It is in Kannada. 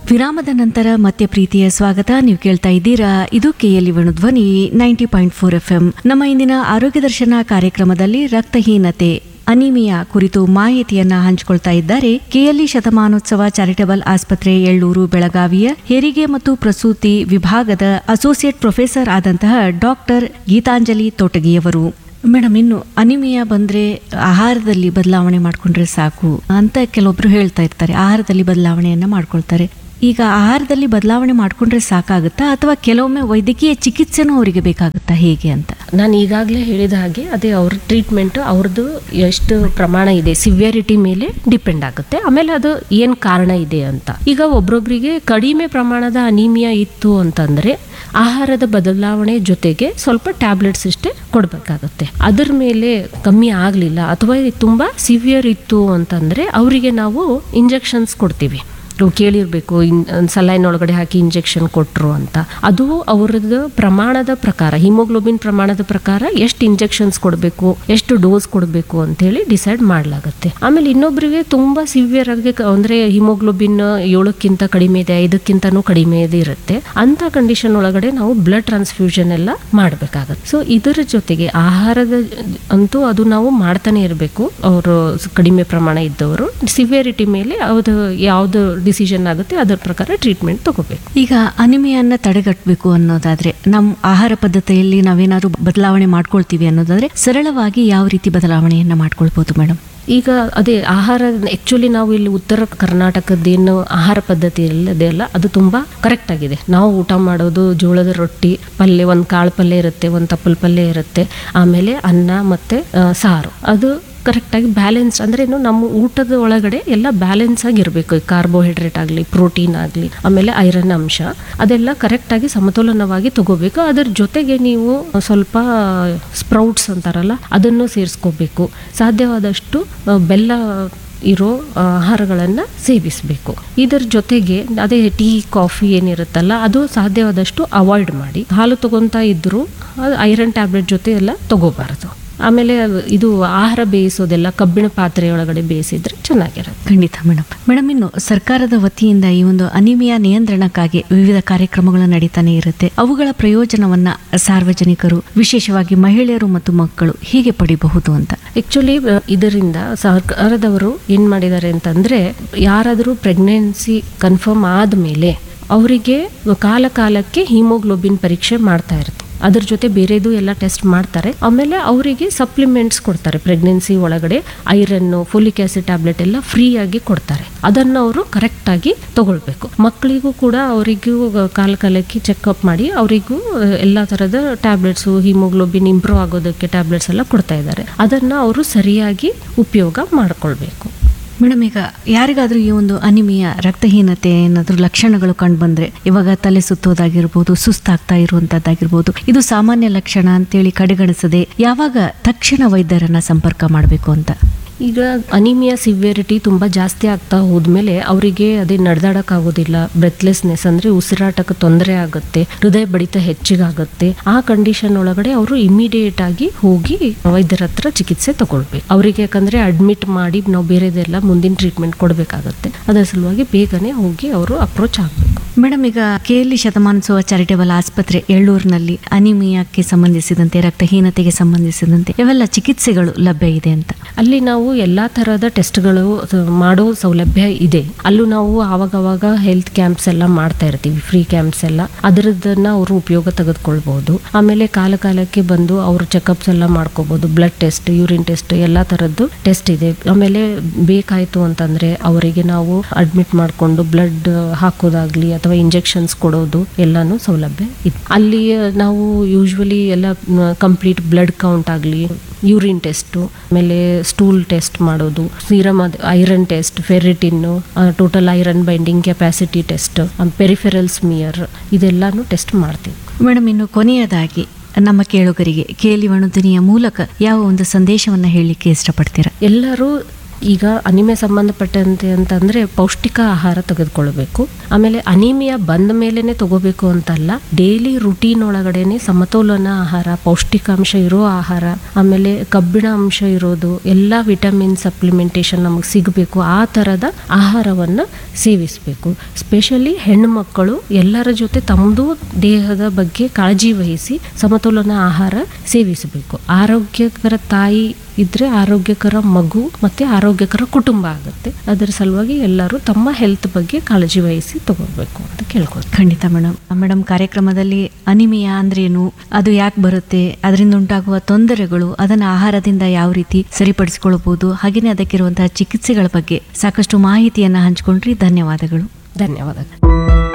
ವಿರಾಮದ ನಂತರ ಮತ್ತೆ ಪ್ರೀತಿಯ ಸ್ವಾಗತ ನೀವು ಕೇಳ್ತಾ ಇದ್ದೀರಾ ಇದು KLE Dhwani ninety point four F M ನಮ್ಮ ಇಂದಿನ ಆರೋಗ್ಯ ದರ್ಶನ ಕಾರ್ಯಕ್ರಮದಲ್ಲಿ ರಕ್ತಹೀನತೆ ಅನಿಮಿಯಾ ಕುರಿತು ಮಾಹಿತಿಯನ್ನ ಹಂಚಿಕೊಳ್ತಾ ಇದ್ದಾರೆ ಕೆಎಲ್ಇ ಶತಮಾನೋತ್ಸವ ಚಾರಿಟಬಲ್ ಆಸ್ಪತ್ರೆ ಎಳ್ಳೂರು ಬೆಳಗಾವಿಯ ಹೆರಿಗೆ ಮತ್ತು ಪ್ರಸೂತಿ ವಿಭಾಗದ ಅಸೋಸಿಯೇಟ್ ಪ್ರೊಫೆಸರ್ ಆದಂತಹ ಡಾಕ್ಟರ್ ಗೀತಾಂಜಲಿ ತೋಟಗಿಯವರು ಮೇಡಮ್ ಇನ್ನು ಅನಿಮಿಯಾ ಬಂದ್ರೆ ಆಹಾರದಲ್ಲಿ ಬದಲಾವಣೆ ಮಾಡ್ಕೊಂಡ್ರೆ ಸಾಕು ಅಂತ ಕೆಲವೊಬ್ರು ಹೇಳ್ತಾ ಇರ್ತಾರೆ ಆಹಾರದಲ್ಲಿ ಬದಲಾವಣೆಯನ್ನ ಮಾಡ್ಕೊಳ್ತಾರೆ ಈಗ ಆಹಾರದಲ್ಲಿ ಬದಲಾವಣೆ ಮಾಡ್ಕೊಂಡ್ರೆ ಸಾಕಾಗುತ್ತಾ ಅಥವಾ ಕೆಲವೊಮ್ಮೆ ವೈದ್ಯಕೀಯ ಚಿಕಿತ್ಸೆನೂ ಅವರಿಗೆ ಬೇಕಾಗುತ್ತಾ ಹೇಗೆ ಅಂತ ನಾನು ಈಗಾಗಲೇ ಹೇಳಿದ ಹಾಗೆ ಅದೇ ಅವ್ರ ಟ್ರೀಟ್ಮೆಂಟ್ ಅವ್ರದ್ದು ಎಷ್ಟು ಪ್ರಮಾಣ ಇದೆ ಸಿವಿಯರಿಟಿ ಮೇಲೆ ಡಿಪೆಂಡ್ ಆಗುತ್ತೆ ಆಮೇಲೆ ಅದು ಏನು ಕಾರಣ ಇದೆ ಅಂತ ಈಗ ಒಬ್ರೊಬ್ರಿಗೆ ಕಡಿಮೆ ಪ್ರಮಾಣದ ಅನಿಮಿಯಾ ಇತ್ತು ಅಂತಂದ್ರೆ ಆಹಾರದ ಬದಲಾವಣೆ ಜೊತೆಗೆ ಸ್ವಲ್ಪ ಟ್ಯಾಬ್ಲೆಟ್ಸ್ ಅಷ್ಟೇ ಕೊಡಬೇಕಾಗುತ್ತೆ ಅದರ ಮೇಲೆ ಕಮ್ಮಿ ಆಗಲಿಲ್ಲ ಅಥವಾ ಇದು ತುಂಬ ಸಿವಿಯರ್ ಇತ್ತು ಅಂತಂದರೆ ಅವರಿಗೆ ನಾವು ಇಂಜೆಕ್ಷನ್ಸ್ ಕೊಡ್ತೀವಿ ನೀವು ಕೇಳಿರಬೇಕು ಸಲೈನ್ ಒಳಗಡೆ ಹಾಕಿ ಇಂಜೆಕ್ಷನ್ ಕೊಟ್ಟರು ಅಂತ ಅದು ಅವರದ್ದು ಪ್ರಮಾಣದ ಪ್ರಕಾರ ಹಿಮೋಗ್ಲೋಬಿನ್ ಪ್ರಮಾಣದ ಪ್ರಕಾರ ಎಷ್ಟು ಇಂಜೆಕ್ಷನ್ಸ್ ಕೊಡಬೇಕು ಎಷ್ಟು ಡೋಸ್ ಕೊಡಬೇಕು ಅಂತೇಳಿ ಡಿಸೈಡ್ ಮಾಡಲಾಗುತ್ತೆ ಆಮೇಲೆ ಇನ್ನೊಬ್ಬರಿಗೆ ತುಂಬ ಸಿವಿಯರ್ ಆಗಿ ಕ- ಅಂದ್ರೆ ಹಿಮೋಗ್ಲೋಬಿನ್ ಏಳಕ್ಕಿಂತ ಕಡಿಮೆ ಇದೆ ಐದಕ್ಕಿಂತನೂ ಕಡಿಮೆ ಇದೆ ಇರುತ್ತೆ ಅಂತ ಕಂಡೀಷನ್ ಒಳಗಡೆ ನಾವು ಬ್ಲಡ್ ಟ್ರಾನ್ಸ್ಫ್ಯೂಷನ್ ಎಲ್ಲ ಮಾಡಬೇಕಾಗತ್ತೆ ಸೊ ಇದರ ಜೊತೆಗೆ ಆಹಾರದ ಅಂತೂ ಅದು ನಾವು ಮಾಡ್ತಾನೆ ಇರಬೇಕು ಅವರು ಕಡಿಮೆ ಪ್ರಮಾಣ ಇದ್ದವರು ಸಿವಿಯರಿಟಿ ಮೇಲೆ ಅದು ಯಾವ್ದು ಡಿಸಿಷನ್ ಆಗುತ್ತೆ ಅದರ ಪ್ರಕಾರ ಟ್ರೀಟ್ಮೆಂಟ್ ತಗೋಬೇಕು ಈಗ ಅನಿಮಿಯನ್ನ ತಡೆಗಟ್ಟಬೇಕು ಅನ್ನೋದಾದ್ರೆ ನಮ್ಮ ಆಹಾರ ಪದ್ಧತಿಯಲ್ಲಿ ನಾವೇನಾದ್ರೂ ಬದಲಾವಣೆ ಮಾಡ್ಕೊಳ್ತೀವಿ ಅನ್ನೋದಾದ್ರೆ ಸರಳವಾಗಿ ಯಾವ ರೀತಿ ಬದಲಾವಣೆಯನ್ನ ಮಾಡ್ಕೊಳ್ಬಹುದು ಮೇಡಮ್ ಈಗ ಅದೇ ಆಹಾರ ಆಕ್ಚುಲಿ ನಾವು ಇಲ್ಲಿ ಉತ್ತರ ಕರ್ನಾಟಕದ್ದೇನು ಆಹಾರ ಪದ್ಧತಿ ಅಲ್ಲ ಅದು ತುಂಬಾ ಕರೆಕ್ಟ್ ಆಗಿದೆ ನಾವು ಊಟ ಮಾಡೋದು ಜೋಳದ ರೊಟ್ಟಿ ಪಲ್ಯ ಒಂದು ಕಾಳು ಪಲ್ಯ ಇರುತ್ತೆ ಒಂದು ತಪ್ಪಲ್ ಪಲ್ಯ ಇರುತ್ತೆ ಆಮೇಲೆ ಅನ್ನ ಮತ್ತೆ ಆ, ಸಾರು ಅದು ಕರೆಕ್ಟಾಗಿ ಬ್ಯಾಲೆನ್ಸ್ ಅಂದ್ರೆ ಏನು ನಮ್ಮ ಊಟದ ಒಳಗಡೆ ಎಲ್ಲ ಬ್ಯಾಲೆನ್ಸ್ ಆಗಿರಬೇಕು ಕಾರ್ಬೋಹೈಡ್ರೇಟ್ ಆಗಲಿ ಪ್ರೋಟೀನ್ ಆಗಲಿ ಆಮೇಲೆ ಐರನ್ ಅಂಶ ಅದೆಲ್ಲ ಕರೆಕ್ಟಾಗಿ ಸಮತೋಲನವಾಗಿ ತಗೋಬೇಕು ಅದರ ಜೊತೆಗೆ ನೀವು ಸ್ವಲ್ಪ ಸ್ಪ್ರೌಟ್ಸ್ ಅಂತಾರಲ್ಲ ಅದನ್ನು ಸೇರಿಸ್ಕೋಬೇಕು ಸಾಧ್ಯವಾದಷ್ಟು ಆ, ಬೆಲ್ಲ ಇರೋ ಆಹಾರಗಳನ್ನು ಸೇವಿಸಬೇಕು ಇದರ ಜೊತೆಗೆ ಅದೇ ಟೀ ಕಾಫಿ ಏನಿರುತ್ತಲ್ಲ ಅದು ಸಾಧ್ಯವಾದಷ್ಟು ಅವಾಯ್ಡ್ ಮಾಡಿ ಹಾಲು ತಗೊಂತಾ ಇದ್ದರೂ ಐರನ್ ಟ್ಯಾಬ್ಲೆಟ್ ಜೊತೆ ಎಲ್ಲ ತಗೋಬಾರದು ಆಮೇಲೆ ಇದು ಆಹಾರ ಬೇಯಿಸೋದೆಲ್ಲ ಕಬ್ಬಿಣ ಪಾತ್ರೆಯೊಳಗಡೆ ಬೇಯಿಸಿದ್ರೆ ಚೆನ್ನಾಗಿರುತ್ತೆ ಖಂಡಿತ ಮೇಡಮ್ ಮೇಡಮ್ ಇನ್ನು ಸರ್ಕಾರದ ವತಿಯಿಂದ ಈ ಒಂದು ಅನಿಮಿಯಾ ನಿಯಂತ್ರಣಕ್ಕಾಗಿ ವಿವಿಧ ಕಾರ್ಯಕ್ರಮಗಳು ನಡೀತಾನೆ ಇರುತ್ತೆ ಅವುಗಳ ಪ್ರಯೋಜನವನ್ನ ಸಾರ್ವಜನಿಕರು ವಿಶೇಷವಾಗಿ ಮಹಿಳೆಯರು ಮತ್ತು ಮಕ್ಕಳು ಹೀಗೆ ಪಡಿಬಹುದು ಅಂತ ಆಕ್ಚುಲಿ ಇದರಿಂದ ಸರ್ಕಾರದವರು ಏನ್ ಮಾಡಿದ್ದಾರೆ ಅಂತಂದ್ರೆ ಯಾರಾದರೂ ಪ್ರೆಗ್ನೆನ್ಸಿ ಕನ್ಫರ್ಮ್ ಆದಮೇಲೆ ಅವರಿಗೆ ಕಾಲ ಕಾಲಕ್ಕೆ ಹಿಮೋಗ್ಲೋಬಿನ್ ಪರೀಕ್ಷೆ ಮಾಡ್ತಾ ಇರುತ್ತೆ ಅದ್ರ ಜೊತೆ ಬೇರೆದು ಎಲ್ಲ ಟೆಸ್ಟ್ ಮಾಡ್ತಾರೆ ಆಮೇಲೆ ಅವರಿಗೆ ಸಪ್ಲಿಮೆಂಟ್ಸ್ ಕೊಡ್ತಾರೆ ಪ್ರೆಗ್ನೆನ್ಸಿ ಒಳಗಡೆ ಐರನ್ನು ಫೋಲಿಕ್ ಆಸಿಡ್ ಟ್ಯಾಬ್ಲೆಟ್ ಎಲ್ಲ ಫ್ರೀ ಆಗಿ ಕೊಡ್ತಾರೆ ಅದನ್ನು ಅವರು ಕರೆಕ್ಟಾಗಿ ತಗೊಳ್ಬೇಕು ಮಕ್ಕಳಿಗೂ ಕೂಡ ಅವರಿಗೂ ಕಾಲ ಕಾಲಕ್ಕೆ ಚೆಕ್ಅಪ್ ಮಾಡಿ ಅವರಿಗೂ ಎಲ್ಲ ಥರದ ಟ್ಯಾಬ್ಲೆಟ್ಸು ಹಿಮೋಗ್ಲೋಬಿನ್ ಇಂಪ್ರೂವ್ ಆಗೋದಕ್ಕೆ ಟ್ಯಾಬ್ಲೆಟ್ಸ್ ಎಲ್ಲ ಕೊಡ್ತಾ ಇದ್ದಾರೆ ಅದನ್ನು ಅವರು ಸರಿಯಾಗಿ ಉಪಯೋಗ ಮಾಡ್ಕೊಳ್ಬೇಕು ಮೇಡಮ್ ಈಗ ಯಾರಿಗಾದ್ರೂ ಈ ಒಂದು ಅನಿಮಿಯಾ ರಕ್ತಹೀನತೆ ಏನಾದ್ರೂ ಲಕ್ಷಣಗಳು ಕಂಡು ಬಂದ್ರೆ ಇವಾಗ ತಲೆ ಸುತ್ತೋದಾಗಿರ್ಬೋದು ಸುಸ್ತಾಗ್ತಾ ಇರುವಂತದ್ದಾಗಿರ್ಬೋದು ಇದು ಸಾಮಾನ್ಯ ಲಕ್ಷಣ ಅಂತೇಳಿ ಕಡೆಗಣಿಸದೆ ಯಾವಾಗ ತಕ್ಷಣ ವೈದ್ಯರನ್ನ ಸಂಪರ್ಕ ಮಾಡಬೇಕು ಅಂತ ಈಗ ಅನಿಮಿಯಾ ಸಿವಿಯರಿಟಿ ತುಂಬ ಜಾಸ್ತಿ ಆಗ್ತಾ ಹೋದ್ಮೇಲೆ ಅವರಿಗೆ ಅದೇ ನಡ್ದಾಡಕ್ಕಾಗೋದಿಲ್ಲ ಬ್ರೆತ್ಲೆಸ್ನೆಸ್ ಅಂದರೆ ಉಸಿರಾಟಕ್ಕೆ ತೊಂದರೆ ಆಗುತ್ತೆ ಹೃದಯ ಬಡಿತ ಹೆಚ್ಚಿಗಾಗುತ್ತೆ ಆ ಕಂಡೀಷನ್ ಒಳಗಡೆ ಅವರು ಇಮಿಡಿಯೇಟ್ ಆಗಿ ಹೋಗಿ ವೈದ್ಯರ ಹತ್ರ ಚಿಕಿತ್ಸೆ ತಗೊಳ್ಬೇಕು ಅವರಿಗೆ ಯಾಕಂದ್ರೆ ಅಡ್ಮಿಟ್ ಮಾಡಿ ನಾವು ಬೇರೆದೆಲ್ಲ ಮುಂದಿನ ಟ್ರೀಟ್ಮೆಂಟ್ ಕೊಡಬೇಕಾಗತ್ತೆ ಅದರ ಸಲುವಾಗಿ ಬೇಗನೆ ಹೋಗಿ ಅವರು ಅಪ್ರೋಚ್ ಆಗಬೇಕು ಮೇಡಮ್ ಈಗ ಕೆಎಲ್ಇ ಶತಮಾನೋತ್ಸವ ಚಾರಿಟೇಬಲ್ ಆಸ್ಪತ್ರೆ ಎಳ್ಳೂರಿನಲ್ಲಿ ಅನಿಮಿಯಾಕ್ಕೆ ಸಂಬಂಧಿಸಿದಂತೆ ರಕ್ತಹೀನತೆಗೆ ಸಂಬಂಧಿಸಿದಂತೆ ಇವೆಲ್ಲ ಚಿಕಿತ್ಸೆಗಳು ಲಭ್ಯ ಇದೆ ಅಂತ ಅಲ್ಲಿ ನಾವು ಎಲ್ಲಾ ತರಹದ ಟೆಸ್ಟ್ಗಳು ಮಾಡೋ ಸೌಲಭ್ಯ ಇದೆ ಅಲ್ಲೂ ನಾವು ಆವಾಗವಾಗ ಹೆಲ್ತ್ ಕ್ಯಾಂಪ್ಸ್ ಎಲ್ಲ ಮಾಡ್ತಾ ಇರ್ತೀವಿ ಫ್ರೀ ಕ್ಯಾಂಪ್ಸ್ ಎಲ್ಲ ಅದರದನ್ನ ಅವರು ಉಪಯೋಗ ತೆಗೆದುಕೊಳ್ಬಹುದು ಆಮೇಲೆ ಕಾಲ ಕಾಲಕ್ಕೆ ಬಂದು ಅವರು ಚೆಕಪ್ಸ್ ಎಲ್ಲ ಮಾಡ್ಕೋಬಹುದು ಬ್ಲಡ್ ಟೆಸ್ಟ್ ಯೂರಿನ್ ಟೆಸ್ಟ್ ಎಲ್ಲಾ ತರದ್ದು ಟೆಸ್ಟ್ ಇದೆ ಆಮೇಲೆ ಬೇಕಾಯ್ತು ಅಂತಂದ್ರೆ ಅವರಿಗೆ ನಾವು ಅಡ್ಮಿಟ್ ಮಾಡಿಕೊಂಡು ಬ್ಲಡ್ ಹಾಕೋದಾಗ್ಲಿ ಅಥವಾ ಇಂಜೆಕ್ಷನ್ಸ್ ಕೊಡೋದು ಎಲ್ಲಾನು ಸೌಲಭ್ಯ ಇದೆ ಅಲ್ಲಿ ನಾವು ಯೂಶ್ವಲಿ ಎಲ್ಲ ಕಂಪ್ಲೀಟ್ ಬ್ಲಡ್ ಕೌಂಟ್ ಆಗಲಿ ಯೂರಿನ್ ಟೆಸ್ಟು ಆಮೇಲೆ ಸ್ಟೂಲ್ ಟೆಸ್ಟ್ ಮಾಡೋದು ಸೀರಮ್ ಐರನ್ ಟೆಸ್ಟ್ ಫೆರಿಟಿನ್ನು total iron binding capacity test peripheral smear ಇದೆಲ್ಲಾನು ಟೆಸ್ಟ್ ಮಾಡ್ತೀವಿ ಮೇಡಮ್ ಇನ್ನು ಕೊನೆಯದಾಗಿ ನಮ್ಮ ಕೇಳುಗರಿಗೆ ಕೇಳಿ ವಣುಧ್ವನಿಯ ಮೂಲಕ ಯಾವ ಒಂದು ಸಂದೇಶವನ್ನ ಹೇಳಲಿಕ್ಕೆ ಇಷ್ಟಪಡ್ತೀರಾ ಎಲ್ಲರೂ ಈಗ ಅನಿಮೆ ಸಂಬಂಧಪಟ್ಟಂತೆ ಅಂತಂದ್ರೆ ಪೌಷ್ಟಿಕ ಆಹಾರ ತೆಗೆದುಕೊಳ್ಬೇಕು ಆಮೇಲೆ ಅನಿಮಿಯಾ ಬಂದ ಮೇಲೆನೆ ತಗೋಬೇಕು ಅಂತಲ್ಲ ಡೈಲಿ ರುಟೀನ್ ಒಳಗಡೆನೆ ಸಮತೋಲನ ಆಹಾರ ಪೌಷ್ಟಿಕಾಂಶ ಇರೋ ಆಹಾರ ಆಮೇಲೆ ಕಬ್ಬಿಣ ಅಂಶ ಇರೋದು ಎಲ್ಲ ವಿಟಮಿನ್ ಸಪ್ಲಿಮೆಂಟೇಷನ್ ನಮಗೆ ಸಿಗಬೇಕು ಆ ಥರದ ಆಹಾರವನ್ನು ಸೇವಿಸಬೇಕು ಸ್ಪೆಷಲಿ ಹೆಣ್ಣುಮಕ್ಕಳು ಎಲ್ಲರ ಜೊತೆ ತಮ್ಮದು ದೇಹದ ಬಗ್ಗೆ ಕಾಳಜಿ ವಹಿಸಿ ಸಮತೋಲನ ಆಹಾರ ಸೇವಿಸಬೇಕು ಆರೋಗ್ಯಕರ ತಾಯಿ ಇದ್ರೆ ಆರೋಗ್ಯಕರ ಮಗು ಮತ್ತೆ ಆರೋಗ್ಯಕರ ಕುಟುಂಬ ಆಗುತ್ತೆ ಅದರ ಸಲುವಾಗಿ ಎಲ್ಲರೂ ತಮ್ಮ ಹೆಲ್ತ್ ಬಗ್ಗೆ ಕಾಳಜಿ ವಹಿಸಿ ತಗೋಬೇಕು ಅಂತ ಕೇಳ್ಕೊಳ್ತೀನಿ ಖಂಡಿತ ಮೇಡಮ್ ಮೇಡಮ್ ಕಾರ್ಯಕ್ರಮದಲ್ಲಿ ಅನಿಮಿಯಾ ಅಂದ್ರೇನು ಅದು ಯಾಕೆ ಬರುತ್ತೆ ಅದರಿಂದ ಉಂಟಾಗುವ ತೊಂದರೆಗಳು ಅದನ್ನ ಆಹಾರದಿಂದ ಯಾವ ರೀತಿ ಸರಿಪಡಿಸಿಕೊಳ್ಳಬಹುದು ಹಾಗೆಯೇ ಅದಕ್ಕಿರುವಂತಹ ಚಿಕಿತ್ಸೆಗಳ ಬಗ್ಗೆ ಸಾಕಷ್ಟು ಮಾಹಿತಿಯನ್ನ ಹಂಚಿಕೊಂಡ್ರಿ ಧನ್ಯವಾದಗಳು ಧನ್ಯವಾದಗಳು